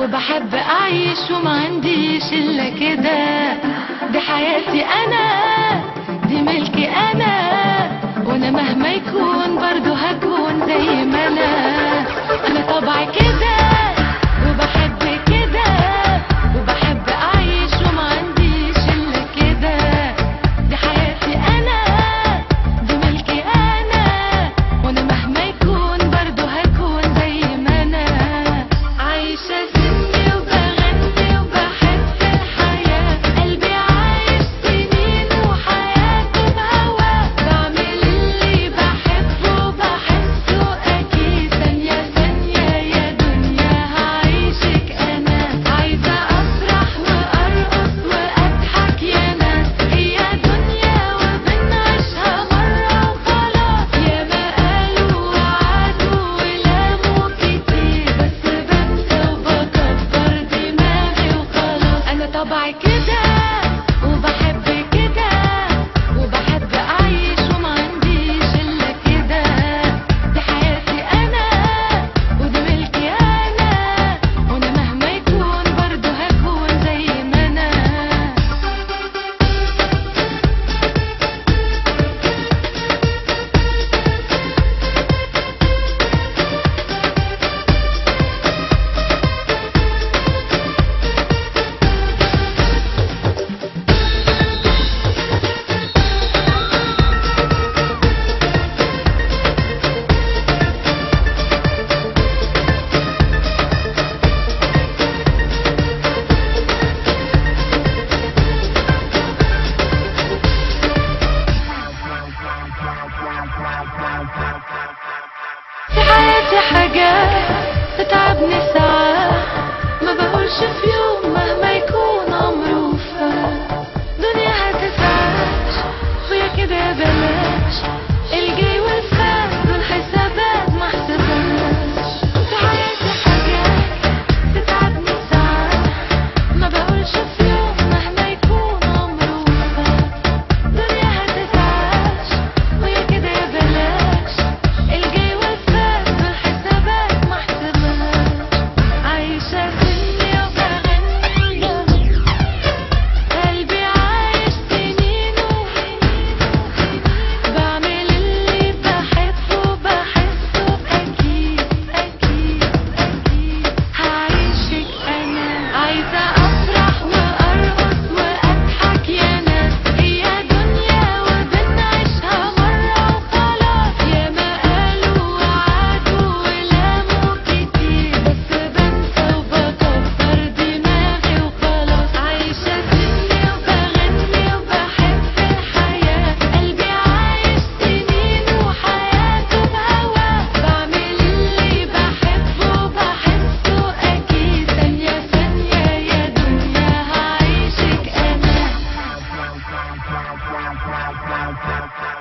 وبحب اعيش وما عنديش الا كده دي حياتي انا دي ملكي انا وانا مهما يكون برضو هكون زي ما انا انا طبعي كده وبحب كده وبحب اعيش وما عنديش الا كده دي حياتي انا دي ملكي انا وانا مهما يكون برضو هكون زي ما انا عايشة سني وبغني وبحب الحياة قلبي عايش سنين وحياته بهواه بعمل اللي بحبه وبحسه أكيد ثانية ثانية يا دنيا هعيشك أنا عايزة أفرح وأرقص وأضحك يا ناس هي دنيا وبنعيشها مرة وخلاص يا ما قالوا وعدوا ولاموا كتير بس بنسى وبكبر دماغي وخلاص أنا طبعي كده وبحب كده وبحب أعيش وما عنديش إلا كده دي حياتي أنا ودي ملكي أنا وأنا مهما يكون برضه هكون زي ما أنا في حياتي حاجات تتعبني ساعات ما بقولش في يوم مهما يكون عمره فات دنيا هتسعاش ويا كده يا بلاش الجاي والفات دول حسابات ما حسبهاش في حياتي حاجات تتعبني ساعات ما بقولش في يوم مهما يكون عمره فات دنيا هتسعاش ويا كده يا بلاش الجاي والفات بالحسابات ما حسبهاش عايشة سني وبغني قلبي عايش سنين بعمل اللي بحبه وبحسه أكيد أكيد أكيد هعيشك أنا عايزة أفرح وأرقص وأضحك يا ناس هي دنيا وبنعيشها مرة وخلاص يا ما قالوا وعدوا ولاموا كتير بس بنسى وبكبر دماغي وخلاص عايشة سني وبغني وبحب الحياة قلبي عايش سنين وحياته بهواه بعمل اللي بحبه وبحسه أكيد ثانية ثانية يا دنيا هعيشك أنا